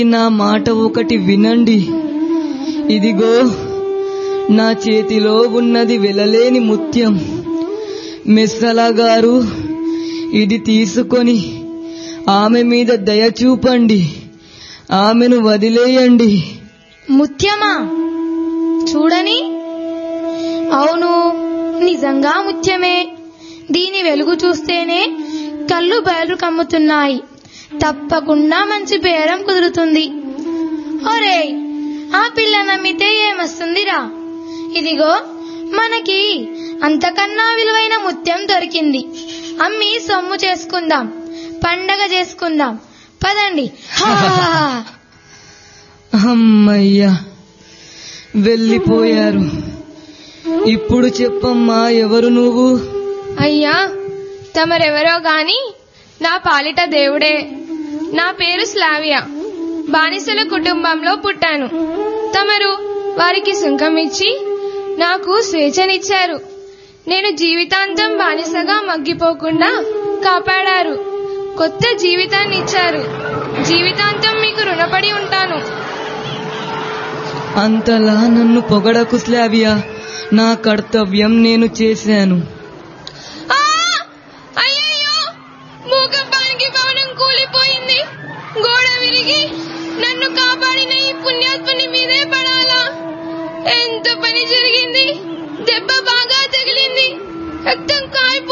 నా మాట ఒకటి వినండి ఇదిగో నా చేతిలో ఉన్నది వెలలేని ముత్యం మెస్సలా గారు ఇది తీసుకొని ఆమె మీద దయ చూపండి ఆమెను వదిలేయండి ముత్యమా చూడని అవును నిజంగా ముత్యమే దీని వెలుగు చూస్తేనే కళ్ళు బయలు కమ్ముతున్నాయి తప్పకుండా మంచి బేరం కుదురుతుంది ఒరే ఆ పిల్ల నమ్మితే ఏమొస్తుందిరా ఇదిగో మనకి అంతకన్నా విలువైన ముత్యం దొరికింది అమ్మి సొమ్ము చేసుకుందాం పండగ చేసుకుందాం పదండి హా అమ్మయ్యా వెళ్ళిపోయారు ఇప్పుడు చెప్పమ్మా ఎవరు నువ్వు అయ్యా తమరెవరో గాని నా పాలిట దేవుడే నా పేరు స్లావియా బానిసల కుటుంబంలో పుట్టాను తమరు వారికి సుంకం ఇచ్చి నాకు స్వేచ్ఛనిచ్చారు నేను జీవితాంతం బానిసగా మగ్గిపోకుండా కాపాడారు కొత్త జీవితాన్ని ఇచ్చారు జీవితాంతం మీకు రుణపడి ఉంటాను అంతలా నన్ను పొగడకు స్లావియా నా కర్తవ్యం నేను చేశాను ఆ! అయ్యయ్యో భూకంపానికి భవనం కూలిపోయింది గోడ విరిగి నన్ను కాపాడిన ఈ పుణ్యాత్ముని మీదే పడాలా ఎంత పని జరిగింది దెబ్బ బాగా తగిలింది రక్తం కారిపో